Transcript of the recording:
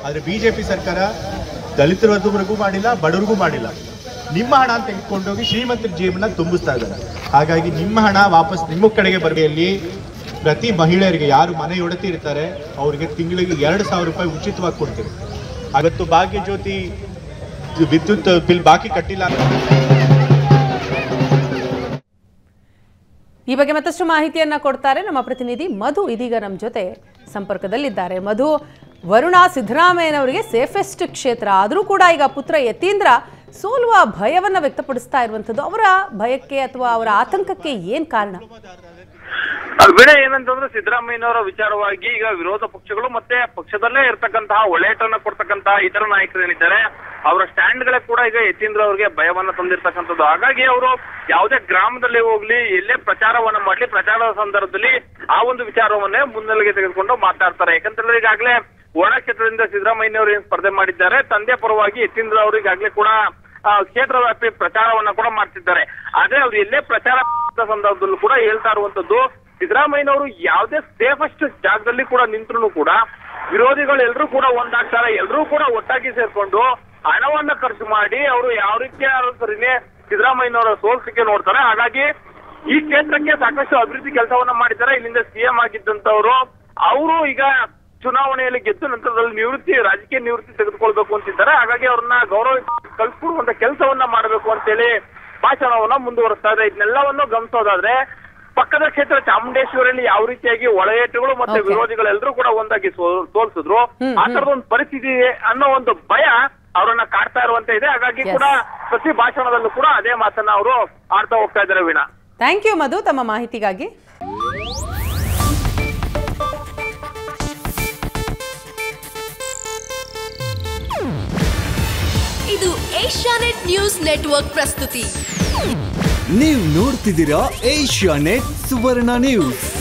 ಆದರೆ B J P ಸರ್ಕಾರ ದಲಿತರವರೆಗೂ ಮಾಡಿಲ್ಲ ಬಡವರಿಗೂ ಮಾಡಿಲ್ಲ ನಿಮ್ಮ ಹಣ ಅಂತ ತೆಗೆದುಕೊಂಡೋಗಿ ಶ್ರೀಮಂತರ ಜೀವನ ತುಂಬಿಸ್ತಾ ಇದ್ದಾರೆ ಹಾಗಾಗಿ ನಿಮ್ಮ ಹಣ ವಾಪಸ್ ನಿಮ್ಮ ಕಡೆಗೆ ಬರಲಿ ಪ್ರತಿ ಮಹಿಳೆಯರಿಗೆ ಯಾರು ಮನೆಯೊಡತಿ ಇರ್ತಾರೆ ಅವರಿಗೆ ತಿಂಗಳಿಗೆ ಎರಡು ಸಾವಿರ ರೂಪಾಯಿ ಉಚಿತವಾಗಿ ಕೊಡ್ತೀವಿ ಇವತ್ತು ಭಾಗ್ಯ ಜ್ಯೋತಿ ವಿದ್ಯುತ್ ಬಿಲ್ ಬಾಕಿ ಕಟ್ಟಿಲ್ಲ ಈ ಬಗ್ಗೆ ಮತ್ತಷ್ಟು ಮಾಹಿತಿಯನ್ನ ಕೊಡ್ತಾರೆ ನಮ್ಮ ಪ್ರತಿನಿಧಿ ಮಧು ಇದೀಗ ನಮ್ಮ ಜೊತೆ ಸಂಪರ್ಕದಲ್ಲಿದ್ದಾರೆ ಮಧು ವರುಣ ಸಿದ್ದರಾಮಯ್ಯನವರಿಗೆ ಸೇಫೆಸ್ಟ್ ಕ್ಷೇತ್ರ ಆದರೂ ಕೂಡ ಈಗ ಪುತ್ರ ಯತೀಂದ್ರ ಸೋಲುವ ಭಯವನ್ನ ವ್ಯಕ್ತಪಡಿಸ್ತಾ ಇರುವಂಥದ್ದು ಅವರ ಭಯಕ್ಕೆ ಅಥವಾ ಅವರ ಆತಂಕಕ್ಕೆ ಏನ್ ಕಾರಣ ಅದು ಬಿಡ ಏನಂತಂದ್ರೆ ಸಿದ್ದರಾಮಯ್ಯನವರ ವಿಚಾರವಾಗಿ ಈಗ ವಿರೋಧ ಪಕ್ಷಗಳು ಮತ್ತೆ ಪಕ್ಷದಲ್ಲೇ ಇರ್ತಕ್ಕಂತಹ ಒಳ್ಳೆಯಟನ್ನ ಕೊಡ್ತಕ್ಕಂತಹ ಇತರ ನಾಯಕರು ಏನಿದ್ದಾರೆ ಅವರ ಸ್ಟ್ಯಾಂಡ್ಗಳೇ ಕೂಡ ಈಗ ಯತೀಂದ್ರ ಅವರಿಗೆ ಭಯವನ್ನ ತಂದಿರ್ತಕ್ಕಂಥದ್ದು ಹಾಗಾಗಿ ಅವರು ಯಾವುದೇ ಗ್ರಾಮದಲ್ಲಿ ಹೋಗ್ಲಿ ಎಲ್ಲೇ ಪ್ರಚಾರವನ್ನ ಮಾಡ್ಲಿ ಪ್ರಚಾರದ ಸಂದರ್ಭದಲ್ಲಿ ಆ ಒಂದು ವಿಚಾರವನ್ನೇ ಮುನ್ನೆಲೆಗೆ ತೆಗೆದುಕೊಂಡು ಮಾತಾಡ್ತಾರೆ ಯಾಕಂತಂದ್ರೆ ಈಗಾಗಲೇ ಒಣ ಕ್ಷೇತ್ರದಿಂದ ಸಿದ್ದರಾಮಯ್ಯನವರು ಏನ್ ಸ್ಪರ್ಧೆ ಮಾಡಿದ್ದಾರೆ ತಂದೆ ಪರವಾಗಿ ಯತೀಂದ್ರ ಅವರು ಈಗಾಗಲೇ ಕೂಡ ಆ, ಕ್ಷೇತ್ರ ವ್ಯಾಪಿ ಪ್ರಚಾರವನ್ನ ಕೂಡ ಮಾಡ್ತಿದ್ದಾರೆ ಆದ್ರೆ ಅವ್ರು ಎಲ್ಲೇ ಪ್ರಚಾರ ಮಾಡಿದ ಸಂದರ್ಭದಲ್ಲೂ ಕೂಡ ಹೇಳ್ತಾ ಇರುವಂತದ್ದು ಸಿದ್ದರಾಮಯ್ಯನವರು ಯಾವುದೇ ಸೇಫೆಸ್ಟ್ ಜಾಗದಲ್ಲಿ ಕೂಡ ನಿಂತ್ರು ಕೂಡ ವಿರೋಧಿಗಳು ಎಲ್ಲರೂ ಕೂಡ ಒಂದಾಗ್ತಾರೆ ಎಲ್ಲರೂ ಕೂಡ ಒಟ್ಟಾಗಿ ಸೇರ್ಕೊಂಡು ಹಣವನ್ನ ಖರ್ಚು ಮಾಡಿ ಅವರು ಯಾವ ರೀತಿ ಆದ್ರೂ ಸರಿನೇ ಸಿದ್ದರಾಮಯ್ಯನವರ ಸೋಲ್ಸಕ್ಕೆ ನೋಡ್ತಾರೆ ಹಾಗಾಗಿ ಈ ಕ್ಷೇತ್ರಕ್ಕೆ ಸಾಕಷ್ಟು ಅಭಿವೃದ್ಧಿ ಕೆಲಸವನ್ನ ಮಾಡಿದ್ದಾರೆ ಇಲ್ಲಿಂದ ಸಿಎಂ ಆಗಿದ್ದಂತವ್ರು ಅವರು ಈಗ ಚುನಾವಣೆಯಲ್ಲಿ ಗೆದ್ದ ನಂತರದಲ್ಲಿ ನಿವೃತ್ತಿ ರಾಜಕೀಯ ನಿವೃತ್ತಿ ತೆಗೆದುಕೊಳ್ಬೇಕು ಅಂತಿದ್ದಾರೆ ಹಾಗಾಗಿ ಅವ್ರನ್ನ ಗೌರವ ಕಲ್ಸ್ಕೊಡುವಂತ ಕೆಲಸವನ್ನ ಮಾಡಬೇಕು ಅಂತೇಳಿ ಭಾಷಣವನ್ನ ಮುಂದುವರಿಸ್ತಾ ಇದೆ ಇದನ್ನೆಲ್ಲವನ್ನು ಗಮನಿಸೋದಾದ್ರೆ ಪಕ್ಕದ ಕ್ಷೇತ್ರ ಚಾಮುಂಡೇಶ್ವರಿಯಲ್ಲಿ ಯಾವ ರೀತಿಯಾಗಿ ಒಳಗೇಟುಗಳು ಮತ್ತೆ Okay. ವಿರೋಧಿಗಳೆಲ್ಲರೂ ಕೂಡ ಒಂದಾಗಿ ಸೋ- ಸೋಲ್ಸಿದ್ರು ಹ್ಮ್, ಆ ತರದ ಒಂದು ಪರಿಸ್ಥಿತಿ ಇದೆ ಅನ್ನೋ ಒಂದು ಭಯ ಅವರನ್ನ ಕಾಡ್ತಾ ಇರುವಂತ ಇದೆ ಹಾಗಾಗಿ Yes. ಕೂಡ ಪ್ರತಿ ಭಾಷಣದಲ್ಲೂ ಕೂಡ ಅದೇ ಮಾತನ್ನ ಅವರು ಆಡ್ತಾ ಹೋಗ್ತಾ ಇದ್ದಾರೆ ವೀಣಾ ಥ್ಯಾಂಕ್ ಯು ಮಧು ತಮ್ಮ ಮಾಹಿತಿಗಾಗಿ ಇದು ಏಷ್ಯಾನೆಟ್ ನ್ಯೂಸ್ ನೆಟ್ವರ್ಕ್ ಪ್ರಸ್ತುತಿ ನೀವು ನೋಡ್ತಿದ್ದೀರಾ ಏಷ್ಯಾ ನೆಟ್ ಸುವರ್ಣ ನ್ಯೂಸ್